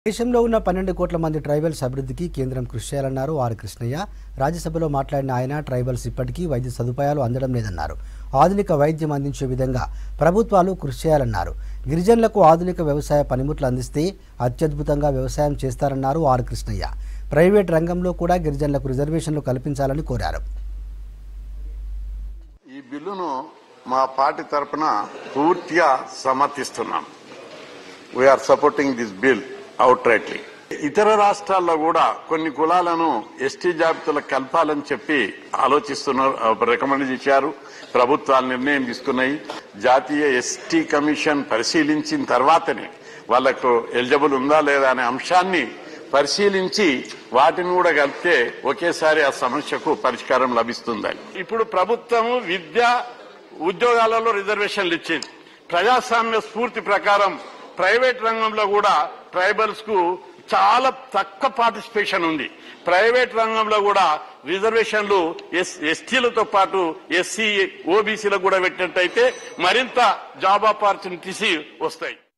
దేశంలో ఉన్న పన్నెండు కోట్ల మంది ట్రైబల్స్ అభివృద్ధికి కేంద్రం కృషి చేయాలన్నారు ఆర్ కృష్ణయ్య రాజ్యసభలో మాట్లాడిన ఆయన ట్రైబల్స్ ఇప్పటికీ వైద్య సదుపాయాలు అందడం లేదన్నారు ఆధునిక వైద్యం అందించే విధంగా ప్రభుత్వాలు కృషి చేయాలన్నారు గిరిజనులకు ఆధునిక వ్యవసాయ పనిముట్లు అందిస్తే అత్యద్భుతంగా వ్యవసాయం చేస్తారన్నారు ఆర్ కృష్ణయ్య ప్రైవేట్ రంగంలో కూడా గిరిజనులకు రిజర్వేషన్లు కల్పించాలని కోరారు ఈ బిల్లును మా పార్టీ తరపున పూర్తిగా సమర్థిస్తున్నాం we're supporting this bill outrightly ఇతర రాష్ట్రాల్లో కూడా కొన్ని కులాలను ఎస్టీ జాబితాలో కలపాలని చెప్పి ఆలోచిస్తున్నారు రికమెండ్ చేశారు ప్రభుత్వాలు నిర్ణయం తీసుకున్నాయి జాతీయ ఎస్టీ కమిషన్ పరిశీలించిన తర్వాతనే వాళ్లకు ఎలిజిబుల్ ఉందా లేదా అనే అంశాన్ని పరిశీలించి వాటిని కూడా కలిపితే ఒకేసారి ఆ సమస్యకు పరిష్కారం లభిస్తుందని ఇప్పుడు ప్రభుత్వం విద్య ఉద్యోగాలలో రిజర్వేషన్లు ఇచ్చింది ప్రజాస్వామ్య స్ఫూర్తి ప్రకారం ప్రైవేట్ రంగంలో కూడా ట్రైబల్స్ కు చాలా తక్కువ పార్టిసిపేషన్ ఉంది ప్రైవేట్ రంగంలో కూడా రిజర్వేషన్లు ఎస్ ఎస్టీలతో పాటు ఎస్సీ ఓబీసీలకు కూడా పెట్టినట్టయితే మరింత జాబ్ ఆపర్చునిటీస్ వస్తాయి